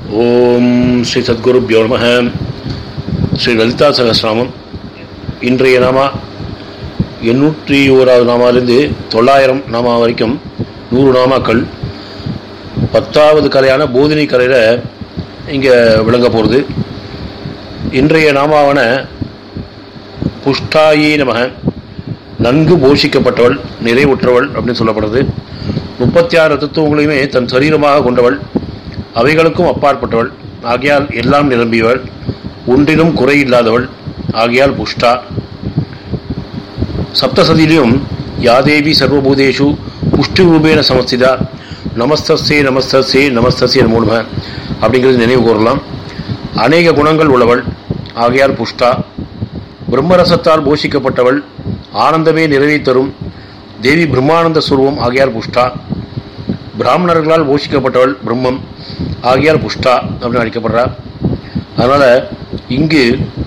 ஓம் ஸ்ரீ சத்குருப்யோ நம ஸ்ரீ லலிதா சகசிராமம் இன்றைய நாமா எண்ணூற்றி ஓராவது நாமாலேருந்து தொள்ளாயிரம் நாமா வரைக்கும் நூறு நாமாக்கள் பத்தாவது கலையான போதினி கலையில் இங்கே விளங்க போகிறது இன்றைய நாமாவான புஷ்டாயி நமக நன்கு போஷிக்கப்பட்டவள் நிறைவுற்றவள் அப்படின்னு சொல்லப்படுறது முப்பத்தி ஆறு தத்துவங்களையுமே தன் சரீரமாக கொண்டவள் அவைகளுக்கும் அப்பாற்பட்டவள் ஆகையால் எல்லாம் நிரம்பியவள் ஒன்றிலும் குறை இல்லாதவள் ஆகையால் புஷ்டா சப்தசதியிலும் யாதேவி சர்வபூதேஷு புஷ்டி ரூபேன சமஸ்திதா நமஸ்தஸ்தே நமஸ்தஸ்தே நமஸ்தஸ்தே மூலம அப்படிங்கிறது நினைவு கூறலாம் அநேக குணங்கள் உள்ளவள் ஆகையால் புஷ்டா பிரம்மரசத்தால் போஷிக்கப்பட்டவள் ஆனந்தமே நிறைவை தரும் தேவி பிரம்மானந்த சுருவம் ஆகையால் புஷ்டா பிராமணர்களால் போஷிக்கப்பட்டவள் பிரம்மம் ஆகையால் புஷ்டா அப்படின்னு அழைக்கப்படுறா அதனால் இங்கு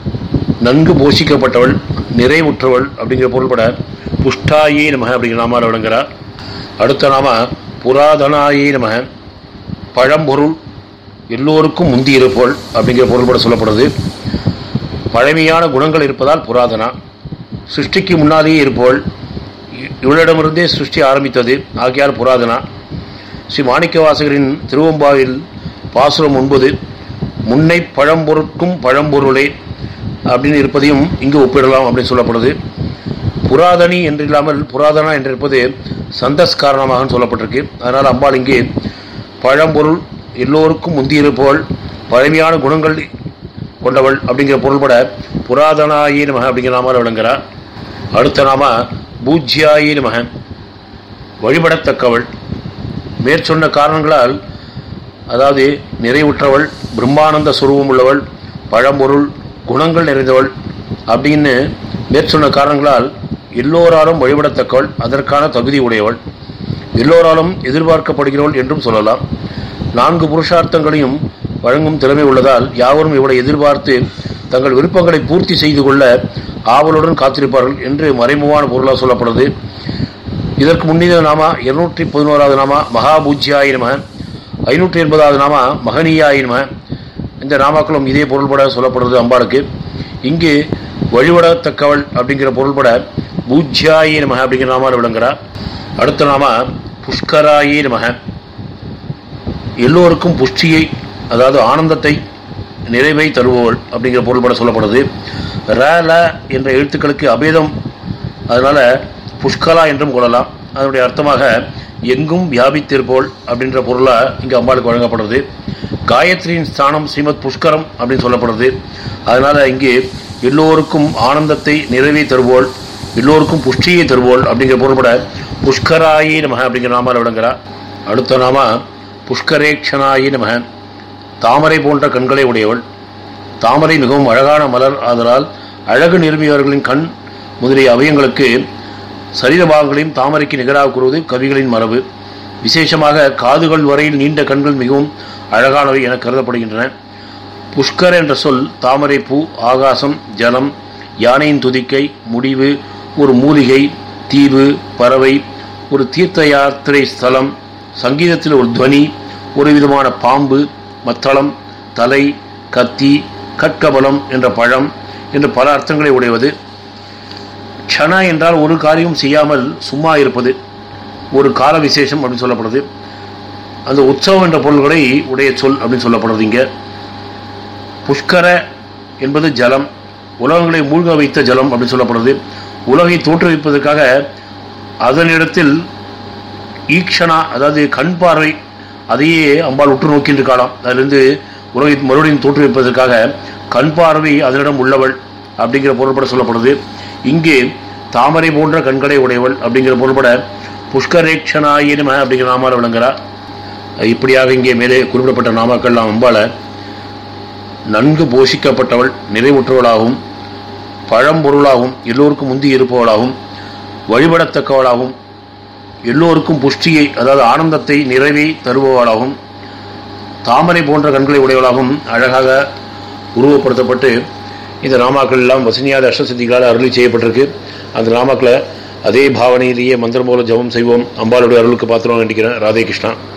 நன்கு போஷிக்கப்பட்டவள் நிறைவுற்றவள் அப்படிங்கிற பொருள்பட புஷ்டாயே நமக அப்படிங்கிற நாமால் விளங்குறா அடுத்த நாம புராதனாயே நமக பழம்பொருள் எல்லோருக்கும் முந்தி இருப்பவள் அப்படிங்கிற பொருள்பட சொல்லப்படுது பழமையான குணங்கள் இருப்பதால் புராதனா சிருஷ்டிக்கு முன்னாலேயே இருப்பவள் இவளிடமிருந்தே சிருஷ்டி ஆரம்பித்தது ஆகியால் புராதனா ஸ்ரீ மாணிக்கவாசகரின் திருவம்பாவில் பாசுரம் ஒன்பது முன்னை பழம்பொருட்கும் பழம்பொருளே அப்படின்னு இருப்பதையும் இங்கு ஒப்பிடலாம் அப்படின்னு சொல்லப்படுது புராதனி என்றில்லாமல் புராதனா என்றிருப்பது சந்தஸ் காரணமாக சொல்லப்பட்டிருக்கு அதனால் அம்பாள் இங்கே பழம்பொருள் எல்லோருக்கும் முந்தியிருப்பவள் பழமையான குணங்கள் கொண்டவள் அப்படிங்கிற பொருள்பட புராதனாயி நமக அப்படிங்கிற நாமால் விளங்குறார் அடுத்த நாம பூஜ்யாயி நமக வழிபடத்தக்கவள் மேற்சொன்ன காரணங்களால் அதாவது நிறைவுற்றவள் பிரம்மானந்த சுரூபம் உள்ளவள் பழம்பொருள் குணங்கள் நிறைந்தவள் அப்படின்னு மேற்சொன்ன காரணங்களால் எல்லோராலும் வழிபடத்தக்கவள் அதற்கான தகுதி உடையவள் எல்லோராலும் எதிர்பார்க்கப்படுகிறவள் என்றும் சொல்லலாம் நான்கு புருஷார்த்தங்களையும் வழங்கும் திறமை உள்ளதால் யாவரும் இவளை எதிர்பார்த்து தங்கள் விருப்பங்களை பூர்த்தி செய்து கொள்ள ஆவலுடன் காத்திருப்பார்கள் என்று மறைமுகமான பொருளாக சொல்லப்படுது இதற்கு முன்னித நாமா இருநூற்றி பதினோராவது நாமா மகாபூஜ்யாய நம ஐநூற்றி எண்பதாவது நாமா மகனீயாய நம இந்த நாமாக்களும் இதே பொருள்பட சொல்லப்படுறது அம்பாளுக்கு இங்கு வழிபடத்தக்கவள் அப்படிங்கிற பொருள்பட பூஜ்யாய நமக அப்படிங்கிற நாமால் விளங்குறார் அடுத்த நாமா புஷ்கராயே நமக எல்லோருக்கும் புஷ்டியை அதாவது ஆனந்தத்தை நிறைவை தருபவள் அப்படிங்கிற பொருள்பட சொல்லப்படுது ர ல என்ற எழுத்துக்களுக்கு அபேதம் அதனால புஷ்கலா என்றும் கொள்ளலாம் அதனுடைய அர்த்தமாக எங்கும் வியாபித்திருப்போள் அப்படின்ற பொருளாக இங்கே அம்பாளுக்கு வழங்கப்படுறது காயத்ரியின் ஸ்தானம் ஸ்ரீமத் புஷ்கரம் அப்படின்னு சொல்லப்படுறது அதனால் இங்கே எல்லோருக்கும் ஆனந்தத்தை நிறைவை தருவோள் எல்லோருக்கும் புஷ்டியை தருவோள் அப்படிங்கிற பொருள்பட புஷ்கராயி நமக அப்படிங்கிற நாமால் விளங்குறா அடுத்த நாம புஷ்கரேக்ஷனாயி நமக தாமரை போன்ற கண்களை உடையவள் தாமரை மிகவும் அழகான மலர் ஆதலால் அழகு நிரம்பியவர்களின் கண் முதலிய அவயங்களுக்கு சரீர பாகங்களையும் தாமரைக்கு நிகராக கூறுவது கவிகளின் மரபு விசேஷமாக காதுகள் வரையில் நீண்ட கண்கள் மிகவும் அழகானவை என கருதப்படுகின்றன புஷ்கர் என்ற சொல் தாமரை பூ ஆகாசம் ஜலம் யானையின் துதிக்கை முடிவு ஒரு மூலிகை தீவு பறவை ஒரு தீர்த்த யாத்திரை ஸ்தலம் சங்கீதத்தில் ஒரு துவனி ஒரு விதமான பாம்பு மத்தளம் தலை கத்தி கட்கபலம் என்ற பழம் என்று பல அர்த்தங்களை உடையவது க்ஷணா என்றால் ஒரு காரியம் செய்யாமல் சும்மா இருப்பது ஒரு கால விசேஷம் அப்படின்னு சொல்லப்படுது அந்த உற்சவம் என்ற பொருள்களை உடைய சொல் அப்படின்னு சொல்லப்படுறது இங்கே புஷ்கர என்பது ஜலம் உலகங்களை மூழ்க வைத்த ஜலம் அப்படின்னு சொல்லப்படுது உலகை தோற்றுவிப்பதற்காக அதனிடத்தில் ஈக்ஷனா அதாவது கண் பார்வை அதையே அம்பாள் உற்று நோக்கின்ற காலம் அதிலிருந்து உலகை மறுபடியும் தோற்றுவிப்பதற்காக கண் பார்வை அதனிடம் உள்ளவள் அப்படிங்கிற பொருள்பட சொல்லப்படுது இங்கே தாமரை போன்ற கண்களை உடையவள் அப்படிங்கிற பொருள்பட புஷ்கரேக்ஷனாயினம அப்படிங்கிற நாமால் விளங்குறா இப்படியாக இங்கே மேலே குறிப்பிடப்பட்ட நாமாக்கள் நாம் அம்பால நன்கு போஷிக்கப்பட்டவள் நிறைவுற்றவளாகவும் பழம்பொருளாகவும் எல்லோருக்கும் முந்தி இருப்பவளாகவும் வழிபடத்தக்கவளாகவும் எல்லோருக்கும் புஷ்டியை அதாவது ஆனந்தத்தை நிறைவை தருபவளாகவும் தாமரை போன்ற கண்களை உடையவளாகவும் அழகாக உருவப்படுத்தப்பட்டு இந்த நாமாக்கள் எல்லாம் வசனியாத அஷ்டசித்திகளால் அருளி செய்யப்பட்டிருக்கு அந்த நாமாக்களை அதே பாவனையிலேயே மந்திரம் போல ஜபம் செய்வோம் அம்பாளுடைய அருளுக்கு பாத்திரம் வேண்டிக்கிறேன் ராதே கிருஷ்ணா